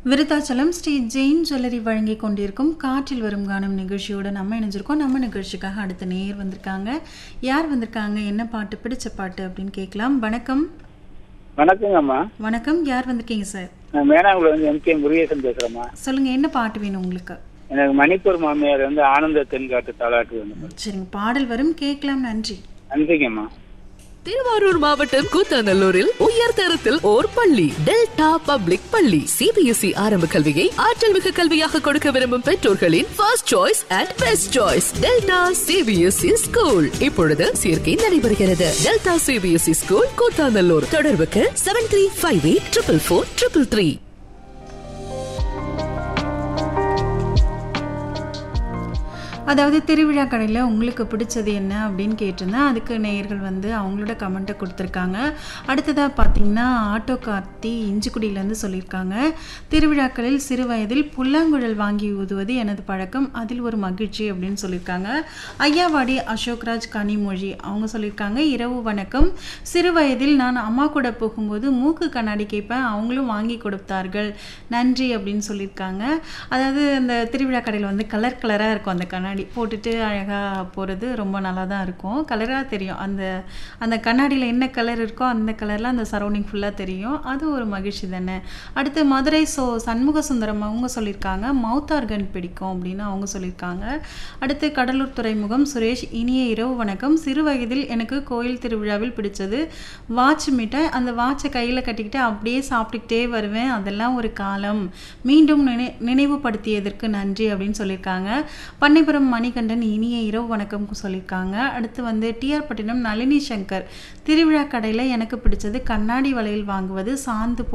Virudhachalam Sri Jain jewellery வழங்கி கொண்டிருக்கும் காற்றில் வரும் கானம் நிகழ்ச்சியோட நம்ம இணைஞ்சிருக்கோம் நம்ம நிகழ்ச்சிக்காக அடுத்த நேர் வந்திருக்காங்க யார் வந்திருக்காங்க என்ன பாட்டு பிடிச்ச பாட்டு அப்படின்னு கேட்கலாம் வணக்கம் வணக்கங்கம்மா வணக்கம் யார் வந்திருக்கீங்க சார் நான் மேனாங்குள்ள வந்து எம் கே முருகேசன் பேசுறேம்மா சொல்லுங்க என்ன பாட்டு வேணும் உங்களுக்கு எனக்கு மணிப்பூர் மாமியார் வந்து ஆனந்த தென்காட்டு தாலாட்டு வேணும் சரிங்க பாடல் வரும் கேட்கலாம் நன்றி நன்றிங்கம்மா திருவாரூர் மாவட்டம் கூத்தாநல்லூரில் உயர் தரத்தில் ஓர் பள்ளி டெல்டா பப்ளிக் பள்ளி சிபிஎஸ்இ ஆரம்ப கல்வியை ஆற்றல் மிகு கல்வியாக கொடுக்க விரும்பும் பெற்றோர்களின் first choice and best choice Delta CBSE school இப்பொழுது சேர்க்கை நடைபெறுகிறது டெல்டா சிபிஎஸ்இ ஸ்கூல் கூத்தாநல்லூர் தொடர்புக்கு seven three five eight triple four triple three அதாவது திருவிழா கடையில் உங்களுக்கு பிடிச்சது என்ன அப்படின்னு கேட்டிருந்தேன் அதுக்கு நேயர்கள் வந்து அவங்களோட கமெண்ட்டை கொடுத்துருக்காங்க அடுத்ததாக பார்த்தீங்கன்னா ஆட்டோ கார்த்தி இஞ்சிக்குடியிலேருந்து சொல்லியிருக்காங்க திருவிழாக்களில் சிறு வயதில் புல்லாங்குழல் வாங்கி ஊதுவது எனது பழக்கம் அதில் ஒரு மகிழ்ச்சி அப்படின்னு சொல்லியிருக்காங்க ஐயாவாடி அசோக்ராஜ் கனிமொழி அவங்க சொல்லியிருக்காங்க இரவு வணக்கம் சிறு வயதில் நான் அம்மா கூட போகும்போது மூக்கு கண்ணாடி கேட்பேன் அவங்களும் வாங்கி கொடுத்தார்கள் நன்றி அப்படின்னு சொல்லியிருக்காங்க அதாவது அந்த திருவிழா கடையில் வந்து கலர் கலராக இருக்கும் அந்த கண்ணாடி போட்டுட்டு அழகாக போகிறது ரொம்ப நல்லா தான் இருக்கும் கலராக தெரியும் அந்த அந்த கண்ணாடியில் என்ன கலர் இருக்கோ அந்த கலரில் அந்த சரௌண்டிங் ஃபுல்லாக தெரியும் அது ஒரு மகிழ்ச்சி தானே அடுத்து மதுரை சோ சண்முக சுந்தரம் அவங்க சொல்லியிருக்காங்க மவுத் ஆர்கன் பிடிக்கும் அப்படின்னு அவங்க சொல்லியிருக்காங்க அடுத்து கடலூர் துறைமுகம் சுரேஷ் இனிய இரவு வணக்கம் சிறு வயதில் எனக்கு கோயில் திருவிழாவில் பிடிச்சது வாட்ச் மிட்டாய் அந்த வாட்சை கையில் கட்டிக்கிட்டு அப்படியே சாப்பிட்டுக்கிட்டே வருவேன் அதெல்லாம் ஒரு காலம் மீண்டும் நினை நினைவுபடுத்தியதற்கு நன்றி அப்படின்னு சொல்லியிருக்காங்க பண்ணைபுரம் மணிகண்டன் இனிய இரவு வணக்கம் சொல்லியிருக்காங்க அடுத்து வந்து டிஆர் பட்டினம் நளினி சங்கர் திருவிழா கடையில் எனக்கு பிடிச்சது கண்ணாடி வளையல் வாங்குவது சாந்து